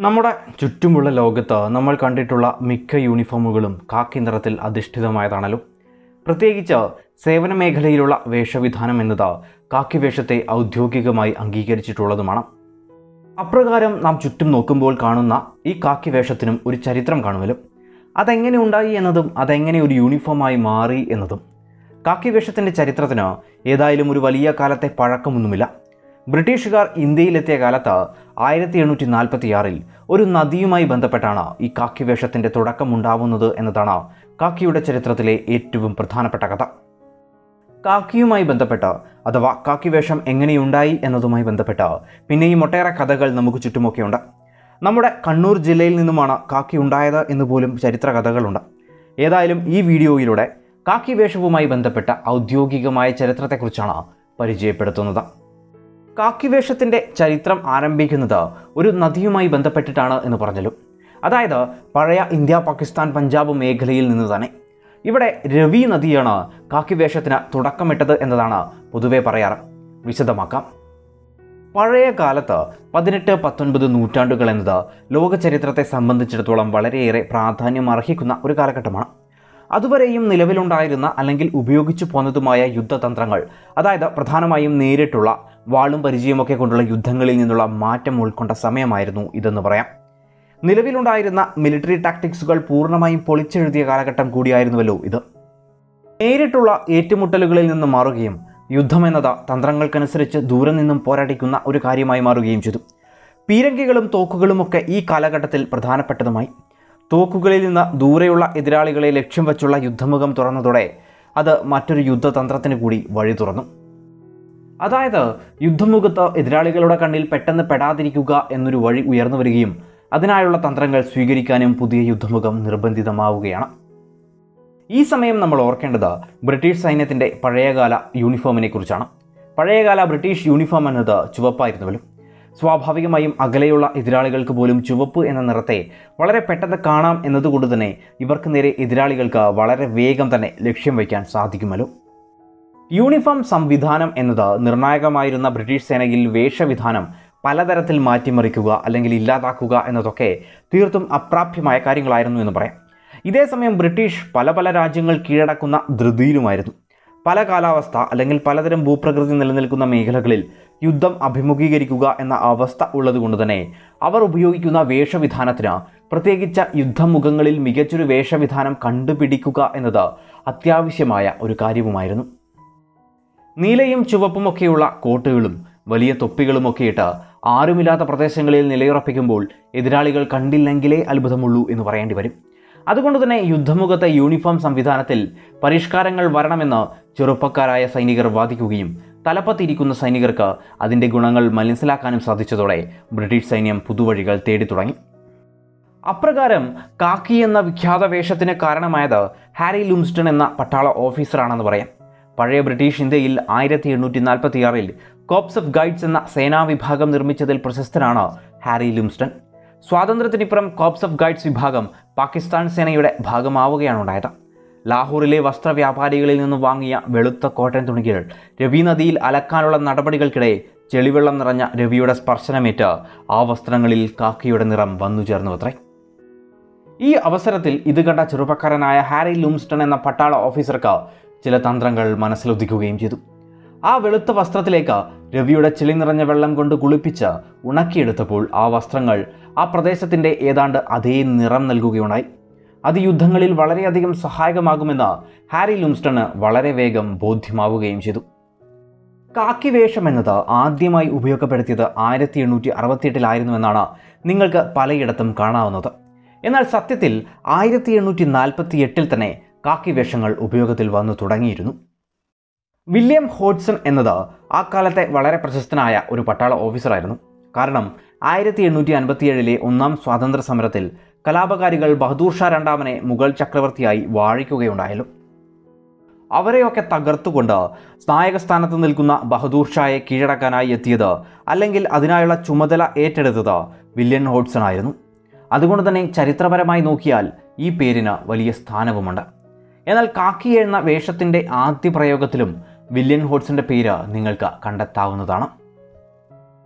നമ്മുടെ ചുറ്റുമുള്ള ലോകത്ത് നമ്മൾ കണ്ടിട്ടുള്ള മിക്ക യൂണിഫോമുകളും കാക്കി നിറത്തിൽ അധിഷ്ഠിതമായതാണല്ലോ പ്രത്യേകിച്ച് സേവന മേഖലയിലുള്ള വേഷവിധാനം എന്നത് കാക്കി വേഷത്തെ ഔദ്യോഗികമായി അംഗീകരിച്ചിട്ടുള്ളതുമാണ് അപ്രകാരം നാം ചുറ്റും നോക്കുമ്പോൾ കാണുന്ന ഈ കാക്കി വേഷത്തിനും ഒരു ചരിത്രം കാണുമല്ലോ അതെങ്ങനെ ഉണ്ടായി എന്നതും അതെങ്ങനെ ഒരു യൂണിഫോമായി മാറി എന്നതും കാക്കി വേഷത്തിൻ്റെ ചരിത്രത്തിന് ഏതായാലും ഒരു വലിയ കാലത്തെ പഴക്കമൊന്നുമില്ല ബ്രിട്ടീഷുകാർ ഇന്ത്യയിലെത്തിയ കാലത്ത് ആയിരത്തി എണ്ണൂറ്റി നാൽപ്പത്തിയാറിൽ ഒരു നദിയുമായി ബന്ധപ്പെട്ടാണ് ഈ കാക്കി വേഷത്തിൻ്റെ തുടക്കമുണ്ടാവുന്നത് എന്നതാണ് കാക്കിയുടെ ചരിത്രത്തിലെ ഏറ്റവും പ്രധാനപ്പെട്ട കഥ കാക്കിയുമായി ബന്ധപ്പെട്ട് അഥവാ കാക്കി വേഷം എങ്ങനെയുണ്ടായി എന്നതുമായി ബന്ധപ്പെട്ട് പിന്നെയും ഒട്ടേറെ കഥകൾ നമുക്ക് ചുറ്റുമൊക്കെയുണ്ട് നമ്മുടെ കണ്ണൂർ ജില്ലയിൽ നിന്നുമാണ് കാക്കി ഉണ്ടായത് എന്ന് പോലും ചരിത്ര കഥകളുണ്ട് ഏതായാലും ഈ വീഡിയോയിലൂടെ കാക്കി വേഷവുമായി ബന്ധപ്പെട്ട ഔദ്യോഗികമായ ചരിത്രത്തെക്കുറിച്ചാണ് പരിചയപ്പെടുത്തുന്നത് കാക്കി വേഷത്തിൻ്റെ ചരിത്രം ആരംഭിക്കുന്നത് ഒരു നദിയുമായി ബന്ധപ്പെട്ടിട്ടാണ് എന്ന് പറഞ്ഞല്ലോ അതായത് പഴയ ഇന്ത്യ പാകിസ്ഥാൻ പഞ്ചാബ് മേഖലയിൽ നിന്ന് തന്നെ ഇവിടെ രവി നദിയാണ് കാക്കി വേഷത്തിന് തുടക്കമിട്ടത് എന്നതാണ് പൊതുവെ പറയാറ് വിശദമാക്കാം പഴയ കാലത്ത് പതിനെട്ട് പത്തൊൻപത് നൂറ്റാണ്ടുകൾ എന്നത് ലോക ചരിത്രത്തെ സംബന്ധിച്ചിടത്തോളം വളരെയേറെ പ്രാധാന്യം അർഹിക്കുന്ന ഒരു കാലഘട്ടമാണ് അതുവരെയും നിലവിലുണ്ടായിരുന്ന അല്ലെങ്കിൽ ഉപയോഗിച്ചു പോന്നതുമായ യുദ്ധതന്ത്രങ്ങൾ അതായത് പ്രധാനമായും നേരിട്ടുള്ള വാളും പരിചയമൊക്കെ കൊണ്ടുള്ള യുദ്ധങ്ങളിൽ നിന്നുള്ള മാറ്റം ഉൾക്കൊണ്ട സമയമായിരുന്നു ഇതെന്ന് പറയാം നിലവിലുണ്ടായിരുന്ന മിലിറ്ററി ടാക്ടിക്സുകൾ പൂർണ്ണമായും പൊളിച്ചെഴുതിയ കാലഘട്ടം കൂടിയായിരുന്നുവല്ലോ ഇത് നേരിട്ടുള്ള ഏറ്റുമുട്ടലുകളിൽ നിന്ന് മാറുകയും യുദ്ധമെന്നത് തന്ത്രങ്ങൾക്കനുസരിച്ച് ദൂരെ നിന്നും പോരാടിക്കുന്ന ഒരു കാര്യമായി മാറുകയും ചെയ്തു പീരങ്കികളും തോക്കുകളുമൊക്കെ ഈ കാലഘട്ടത്തിൽ പ്രധാനപ്പെട്ടതുമായി തോക്കുകളിൽ നിന്ന് ദൂരെയുള്ള എതിരാളികളെ ലക്ഷ്യം വെച്ചുള്ള യുദ്ധമുഖം തുറന്നതോടെ അത് മറ്റൊരു യുദ്ധതന്ത്രത്തിന് കൂടി വഴി തുറന്നു അതായത് യുദ്ധമുഖത്ത് എതിരാളികളുടെ കണ്ണിൽ പെട്ടെന്ന് പെടാതിരിക്കുക എന്നൊരു വഴി ഉയർന്നു വരികയും അതിനായുള്ള തന്ത്രങ്ങൾ സ്വീകരിക്കാനും പുതിയ യുദ്ധമുഖം നിർബന്ധിതമാവുകയാണ് ഈ സമയം നമ്മൾ ഓർക്കേണ്ടത് ബ്രിട്ടീഷ് സൈന്യത്തിൻ്റെ പഴയകാല യൂണിഫോമിനെ കുറിച്ചാണ് പഴയകാല ബ്രിട്ടീഷ് യൂണിഫോം എന്നത് ചുവപ്പായിരുന്നുവല്ലോ സ്വാഭാവികമായും അകലെയുള്ള എതിരാളികൾക്ക് പോലും ചുവപ്പ് എന്ന നിറത്തെ വളരെ പെട്ടെന്ന് കാണാം എന്നതുകൊണ്ട് തന്നെ ഇവർക്ക് നേരെ എതിരാളികൾക്ക് വളരെ വേഗം തന്നെ ലക്ഷ്യം വയ്ക്കാൻ സാധിക്കുമല്ലോ യൂണിഫോം സംവിധാനം എന്നത് നിർണായകമായിരുന്ന ബ്രിട്ടീഷ് സേനയിൽ വേഷവിധാനം പലതരത്തിൽ മാറ്റിമറിക്കുക അല്ലെങ്കിൽ ഇല്ലാതാക്കുക എന്നതൊക്കെ തീർത്തും അപ്രാപ്യമായ കാര്യങ്ങളായിരുന്നു എന്ന് പറയാം ഇതേസമയം ബ്രിട്ടീഷ് പല പല രാജ്യങ്ങൾ കീഴടക്കുന്ന ധൃതിയിലുമായിരുന്നു പല കാലാവസ്ഥ അല്ലെങ്കിൽ പലതരം ഭൂപ്രകൃതി നിലനിൽക്കുന്ന മേഖലകളിൽ യുദ്ധം അഭിമുഖീകരിക്കുക എന്ന അവസ്ഥ ഉള്ളതുകൊണ്ട് തന്നെ അവർ ഉപയോഗിക്കുന്ന വേഷവിധാനത്തിന് പ്രത്യേകിച്ച് യുദ്ധമുഖങ്ങളിൽ മികച്ചൊരു വേഷവിധാനം കണ്ടുപിടിക്കുക എന്നത് അത്യാവശ്യമായ ഒരു കാര്യവുമായിരുന്നു നീലയും ചുവപ്പുമൊക്കെയുള്ള കോട്ടുകളും വലിയ തൊപ്പികളുമൊക്കെ ഇട്ട് ആരുമില്ലാത്ത പ്രദേശങ്ങളിൽ നിലയുറപ്പിക്കുമ്പോൾ എതിരാളികൾ കണ്ടില്ലെങ്കിലേ അത്ഭുതമുള്ളൂ എന്ന് പറയേണ്ടി വരും അതുകൊണ്ട് തന്നെ യുദ്ധമുഖത്തെ യൂണിഫോം സംവിധാനത്തിൽ പരിഷ്കാരങ്ങൾ വരണമെന്ന് ചെറുപ്പക്കാരായ സൈനികർ വാദിക്കുകയും തലപ്പത്തിരിക്കുന്ന സൈനികർക്ക് അതിൻ്റെ ഗുണങ്ങൾ മനസ്സിലാക്കാനും സാധിച്ചതോടെ ബ്രിട്ടീഷ് സൈന്യം പുതുവഴികൾ തേടി തുടങ്ങി അപ്രകാരം കാക്കി എന്ന വിഖ്യാത വേഷത്തിന് കാരണമായത് ഹാരി ലുംസ്റ്റൺ എന്ന പട്ടാള ഓഫീസറാണെന്ന് പറയാം പഴയ ബ്രിട്ടീഷ് ഇന്ത്യയിൽ ആയിരത്തി എണ്ണൂറ്റി നാൽപ്പത്തിയാറിൽ കോപ്സ് ഓഫ് ഗൈഡ്സ് എന്ന സേനാ വിഭാഗം നിർമ്മിച്ചതിൽ പ്രശസ്തനാണ് ഹാരി ലുംസ്റ്റൺ സ്വാതന്ത്ര്യത്തിനിപ്പുറം കോപ്സ് ഓഫ് ഗൈഡ്സ് വിഭാഗം പാകിസ്ഥാൻ സേനയുടെ ഭാഗമാവുകയാണ് ഉണ്ടായത് ലാഹോറിലെ വസ്ത്രവ്യാപാരികളിൽ നിന്ന് വാങ്ങിയ വെളുത്ത കോട്ടൺ തുണികൾ രവി നദിയിൽ അലക്കാനുള്ള നടപടികൾക്കിടെ ചെളിവെള്ളം നിറഞ്ഞ രവിയുടെ സ്പർശനമേറ്റ് ആ വസ്ത്രങ്ങളിൽ കാക്കിയുടെ നിറം വന്നു ചേർന്നു അത്രേ ഈ അവസരത്തിൽ ഇത് കണ്ട ചെറുപ്പക്കാരനായ ഹാരി ലൂംസ്റ്റൺ എന്ന പട്ടാള ഓഫീസർക്ക് ചില തന്ത്രങ്ങൾ മനസ്സിലൊതുക്കുകയും ചെയ്തു ആ വെളുത്ത വസ്ത്രത്തിലേക്ക് രവിയുടെ ചെളി നിറഞ്ഞ വെള്ളം കൊണ്ട് കുളിപ്പിച്ച് ഉണക്കിയെടുത്തപ്പോൾ ആ വസ്ത്രങ്ങൾ ആ പ്രദേശത്തിൻ്റെ ഏതാണ്ട് അതേ നിറം നൽകുകയുണ്ടായി അത് യുദ്ധങ്ങളിൽ വളരെയധികം സഹായകമാകുമെന്ന് ഹാരി ലുംസ്റ്റണ് വളരെ വേഗം ബോധ്യമാവുകയും ചെയ്തു കാക്കി വേഷം എന്നത് ആദ്യമായി ഉപയോഗപ്പെടുത്തിയത് ആയിരത്തി എണ്ണൂറ്റി അറുപത്തിയെട്ടിലായിരുന്നുവെന്നാണ് നിങ്ങൾക്ക് പലയിടത്തും കാണാവുന്നത് എന്നാൽ സത്യത്തിൽ ആയിരത്തി എണ്ണൂറ്റി നാൽപ്പത്തി എട്ടിൽ തന്നെ കാക്കി വേഷങ്ങൾ ഉപയോഗത്തിൽ വന്നു തുടങ്ങിയിരുന്നു വില്യം ഹോഡ്സൺ എന്നത് ആ കാലത്തെ വളരെ പ്രശസ്തനായ ഒരു പട്ടാള ഓഫീസറായിരുന്നു കാരണം ആയിരത്തി എണ്ണൂറ്റി അൻപത്തിയേഴിലെ ഒന്നാം സ്വാതന്ത്ര്യ സമരത്തിൽ കലാപകാരികൾ ബഹദൂർ ഷാ രണ്ടാമനെ മുഗൾ ചക്രവർത്തിയായി വാഴിക്കുകയുണ്ടായല്ലോ അവരെയൊക്കെ തകർത്തുകൊണ്ട് നായകസ്ഥാനത്ത് നിൽക്കുന്ന ബഹദൂർ ഷായെ കീഴടക്കാനായി എത്തിയത് അല്ലെങ്കിൽ അതിനായുള്ള ചുമതല ഏറ്റെടുത്തത് വില്യൻ ഹോഡ്സൺ ആയിരുന്നു അതുകൊണ്ട് തന്നെ ചരിത്രപരമായി നോക്കിയാൽ ഈ പേരിന് വലിയ സ്ഥാനവുമുണ്ട് എന്നാൽ കാക്കി എന്ന വേഷത്തിൻ്റെ ആദ്യ പ്രയോഗത്തിലും വില്യൻ ഹോഡ്സന്റെ പേര് നിങ്ങൾക്ക് കണ്ടെത്താവുന്നതാണ്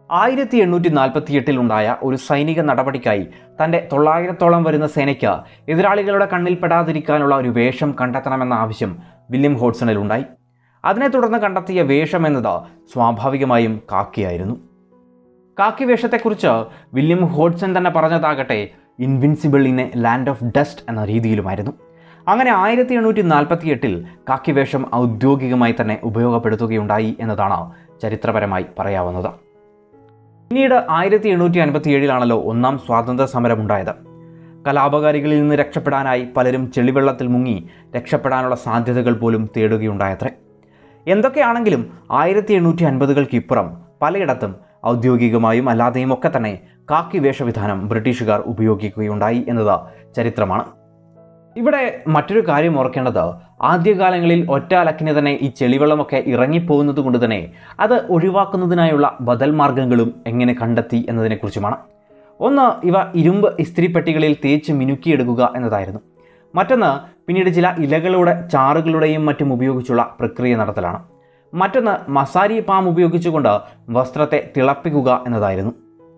ആയിരത്തി എണ്ണൂറ്റി നാൽപ്പത്തി എട്ടിലുണ്ടായ ഒരു സൈനിക നടപടിക്കായി തൻ്റെ തൊള്ളായിരത്തോളം വരുന്ന സേനയ്ക്ക് എതിരാളികളുടെ കണ്ണിൽപ്പെടാതിരിക്കാനുള്ള ഒരു വേഷം കണ്ടെത്തണമെന്ന ആവശ്യം വില്യം ഹോട്ട്സണിലുണ്ടായി അതിനെ തുടർന്ന് കണ്ടെത്തിയ വേഷം എന്നത് സ്വാഭാവികമായും കാക്കിയായിരുന്നു കാക്കി വേഷത്തെക്കുറിച്ച് വില്യം ഹോട്ട്സൺ തന്നെ പറഞ്ഞതാകട്ടെ invincible in a land of dust എന്ന രീതിയിലുമായിരുന്നു അങ്ങനെ ആയിരത്തി എണ്ണൂറ്റി നാൽപ്പത്തി എട്ടിൽ കാക്കി വേഷം ഔദ്യോഗികമായി തന്നെ ഉപയോഗപ്പെടുത്തുകയുണ്ടായി എന്നതാണ് ചരിത്രപരമായി പറയാവുന്നത് പിന്നീട് ആയിരത്തി എണ്ണൂറ്റി അൻപത്തി ഏഴിലാണല്ലോ ഒന്നാം സ്വാതന്ത്ര്യ സമരമുണ്ടായത് കലാപകാരികളിൽ നിന്ന് രക്ഷപ്പെടാനായി പലരും ചെളിവെള്ളത്തിൽ മുങ്ങി രക്ഷപ്പെടാനുള്ള സാധ്യതകൾ പോലും തേടുകയുണ്ടായത്രേ എന്തൊക്കെയാണെങ്കിലും ആയിരത്തി എണ്ണൂറ്റി അൻപതുകൾക്ക് ഇപ്പുറം പലയിടത്തും ഔദ്യോഗികമായും അല്ലാതെയും ഒക്കെ തന്നെ കാക്കി വേഷവിധാനം ബ്രിട്ടീഷുകാർ ഉപയോഗിക്കുകയുണ്ടായി എന്നത് ചരിത്രമാണ് ഇവിടെ മറ്റൊരു കാര്യം ഓർക്കേണ്ടത് ആദ്യകാലങ്ങളിൽ ഒറ്റ അലക്കിന് തന്നെ ഈ ചെളിവെള്ളമൊക്കെ ഇറങ്ങിപ്പോകുന്നത് കൊണ്ട് തന്നെ അത് ഒഴിവാക്കുന്നതിനായുള്ള ബദൽ മാർഗങ്ങളും എങ്ങനെ കണ്ടെത്തി എന്നതിനെക്കുറിച്ചുമാണ് ഒന്ന് ഇവ ഇരുമ്പ് ഇസ്തിരിപ്പെട്ടികളിൽ തേച്ച് മിനുക്കിയെടുക്കുക എന്നതായിരുന്നു മറ്റൊന്ന് പിന്നീട് ചില ഇലകളുടെ ചാറുകളുടെയും മറ്റും ഉപയോഗിച്ചുള്ള പ്രക്രിയ നടത്തലാണ് മറ്റൊന്ന് മസാരി പാം ഉപയോഗിച്ചുകൊണ്ട് വസ്ത്രത്തെ തിളപ്പിക്കുക എന്നതായിരുന്നു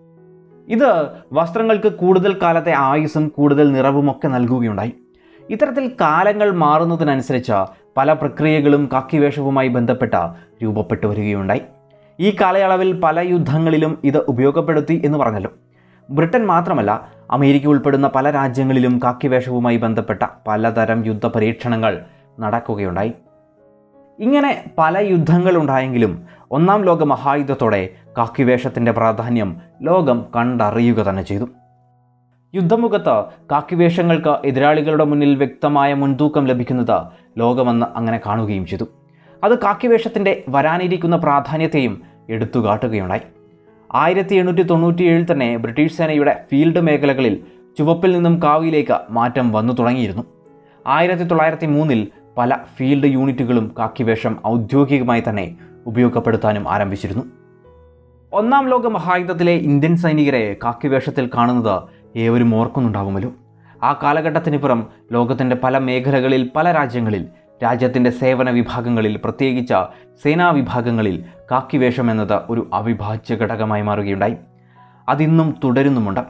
ഇത് വസ്ത്രങ്ങൾക്ക് കൂടുതൽ കാലത്തെ ആയുസ്സും കൂടുതൽ നിറവുമൊക്കെ നൽകുകയുണ്ടായി ഇത്തരത്തിൽ കാലങ്ങൾ മാറുന്നതിനനുസരിച്ച് പല പ്രക്രിയകളും കാക്കിവേഷവുമായി ബന്ധപ്പെട്ട രൂപപ്പെട്ടു വരികയുണ്ടായി ഈ കാലയളവിൽ പല യുദ്ധങ്ങളിലും ഇത് ഉപയോഗപ്പെടുത്തി എന്ന് പറഞ്ഞല്ലോ ബ്രിട്ടൻ മാത്രമല്ല അമേരിക്ക ഉൾപ്പെടുന്ന പല രാജ്യങ്ങളിലും കാക്കിവേഷവുമായി ബന്ധപ്പെട്ട പലതരം യുദ്ധ പരീക്ഷണങ്ങൾ നടക്കുകയുണ്ടായി ഇങ്ങനെ പല യുദ്ധങ്ങളുണ്ടായെങ്കിലും ഒന്നാം ലോക മഹായുദ്ധത്തോടെ കാക്കിവേഷത്തിൻ്റെ പ്രാധാന്യം ലോകം കണ്ടറിയുക തന്നെ ചെയ്തു യുദ്ധമുഖത്ത് കാക്കിവേഷങ്ങൾക്ക് എതിരാളികളുടെ മുന്നിൽ വ്യക്തമായ മുൻതൂക്കം ലഭിക്കുന്നത് ലോകമെന്ന് അങ്ങനെ കാണുകയും ചെയ്തു അത് കാക്കിവേഷത്തിൻ്റെ വരാനിരിക്കുന്ന പ്രാധാന്യത്തെയും എടുത്തുകാട്ടുകയുണ്ടായി ആയിരത്തി എണ്ണൂറ്റി തൊണ്ണൂറ്റിയേഴിൽ തന്നെ ബ്രിട്ടീഷ് സേനയുടെ ഫീൽഡ് മേഖലകളിൽ ചുവപ്പിൽ നിന്നും കാവിയിലേക്ക് മാറ്റം വന്നു തുടങ്ങിയിരുന്നു ആയിരത്തി തൊള്ളായിരത്തി മൂന്നിൽ പല ഫീൽഡ് യൂണിറ്റുകളും കാക്കിവേഷം ഔദ്യോഗികമായി തന്നെ ഉപയോഗപ്പെടുത്താനും ആരംഭിച്ചിരുന്നു ഒന്നാം ലോക മഹായുദ്ധത്തിലെ ഇന്ത്യൻ സൈനികരെ കാക്കിവേഷത്തിൽ കാണുന്നത് ഏവരും ഓർക്കുന്നുണ്ടാകുമല്ലോ ആ കാലഘട്ടത്തിനിപ്പുറം ലോകത്തിൻ്റെ പല മേഖലകളിൽ പല രാജ്യങ്ങളിൽ രാജ്യത്തിൻ്റെ സേവന വിഭാഗങ്ങളിൽ പ്രത്യേകിച്ച് സേനാ വിഭാഗങ്ങളിൽ കാക്കിവേഷം എന്നത് ഒരു അവിഭാജ്യ ഘടകമായി മാറുകയുണ്ടായി അതിന്നും തുടരുന്നുമുണ്ട്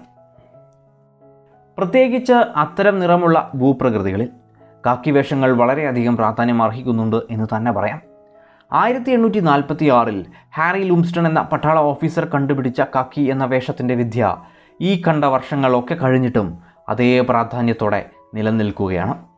പ്രത്യേകിച്ച് അത്തരം നിറമുള്ള ഭൂപ്രകൃതികളിൽ കാക്കിവേഷങ്ങൾ വളരെയധികം പ്രാധാന്യം അർഹിക്കുന്നുണ്ട് എന്ന് തന്നെ പറയാം ആയിരത്തി എണ്ണൂറ്റി നാൽപ്പത്തി ആറിൽ ഹാരി ലൂംസ്റ്റൺ എന്ന പട്ടാള ഓഫീസർ കണ്ടുപിടിച്ച കാക്കി എന്ന വേഷത്തിൻ്റെ വിദ്യ ഈ കണ്ട വർഷങ്ങളൊക്കെ കഴിഞ്ഞിട്ടും അതേ പ്രാധാന്യത്തോടെ നിലനിൽക്കുകയാണ്